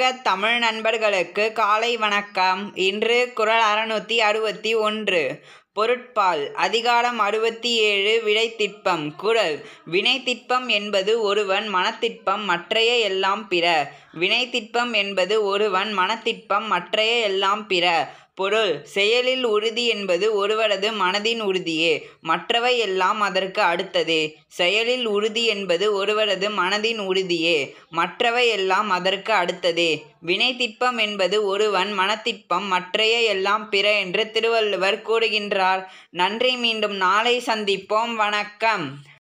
தமிழ் நண்பர்களுக்கு காலை வணக்கம் இன்று குறள் அறுநூற்றி அறுபத்தி ஒன்று பொருட்பால் அதிகாரம் அறுபத்தி ஏழு வினைத்திட்பம் குறள் வினைத்திட்பம் என்பது ஒருவன் மனத்திட்பம் மற்றைய எல்லாம் பிற வினைத்திட்பம் என்பது ஒருவன் மனத்திட்பம் மற்றைய எல்லாம் பிற பொருள் செயலில் உறுதி என்பது ஒருவரது மனதின் உறுதியே மற்றவை எல்லாம் அதற்கு அடுத்ததே செயலில் உறுதி என்பது ஒருவரது மனதின் உறுதியே மற்றவை எல்லாம் அதற்கு அடுத்ததே வினைத்திட்பம் என்பது ஒருவன் மனத்திட்பம் மற்றைய எல்லாம் பிற என்று திருவள்ளுவர் கூறுகின்றார் நன்றி மீண்டும் நாளை சந்திப்போம் வணக்கம்